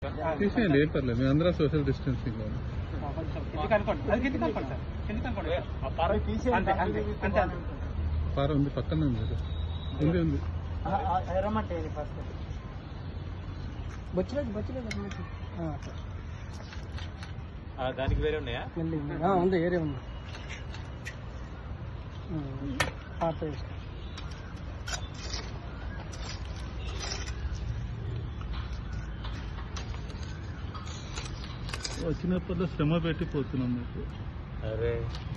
తీసేయండి ఏం పర్లేదు మేము అందరం సోషల్ డిస్టెన్సింగ్ లో కొంచెం కిందికి అనుకోండి అది కిందికి అనుకోండి సార్ కిందికి అనుకోండి అంతే అంతే అంతే అంతే పార ఉంది పక్కనే ఉంది కదా. ఉంది ఉంది ఎరమంటే ఫస్ట్ బొచ్చలేదు బొచ్చలేదు దానికి వేరే ఉన్నాయా ఉంది ఏరియా ఉంది పాత వచ్చినప్పుడు శ్రమ పెట్టి పోతున్నాం మీకు అరే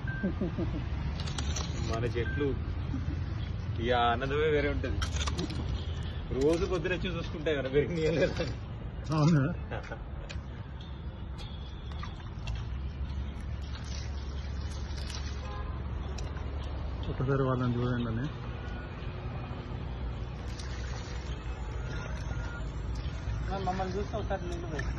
మన చెట్లు ఇక ఆనందమే వేరే ఉంటది రోజు పొద్దున వచ్చి చూసుకుంటాయి కదా పెరిగి అవునా ఒకసారి వాళ్ళని చూడండి అని మమ్మల్ని చూస్తే ఒకసారి నీళ్ళు వేసి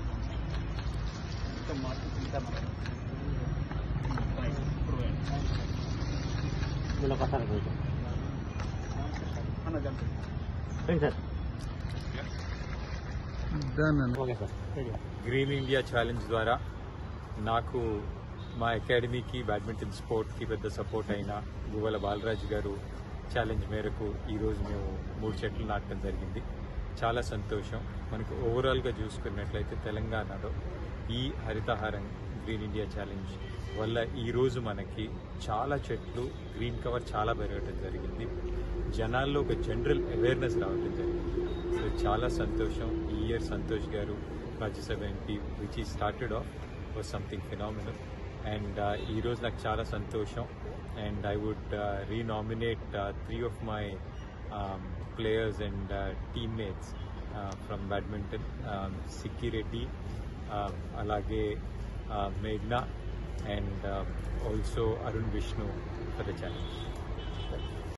దాన్ని గ్రీన్ ఇండియా ఛాలెంజ్ ద్వారా నాకు మా అకాడమీకి బ్యాడ్మింటన్ స్పోర్ట్కి పెద్ద సపోర్ట్ అయిన గువ్వల బాలరాజు గారు ఛాలెంజ్ మేరకు ఈరోజు మేము మూడు చెట్లు నాటడం జరిగింది చాలా సంతోషం మనకు ఓవరాల్గా చూసుకున్నట్లయితే తెలంగాణలో ఈ హరితహారం గ్రీన్ ఇండియా ఛాలెంజ్ వల్ల ఈరోజు మనకి చాలా చెట్లు గ్రీన్ కవర్ చాలా పెరగడం జరిగింది జనాల్లో ఒక జనరల్ అవేర్నెస్ రావడం జరిగింది సో చాలా సంతోషం ఈ year Santosh garu Rajya Sabha MP which he started off was something phenomenal and ఈరోజు నాకు చాలా సంతోషం and I would renominate three of my players and uh, teammates uh, from badminton, um, Sikki Reddy, uh, Alage uh, Meghna, and uh, also Arun Vishnu for the challenge.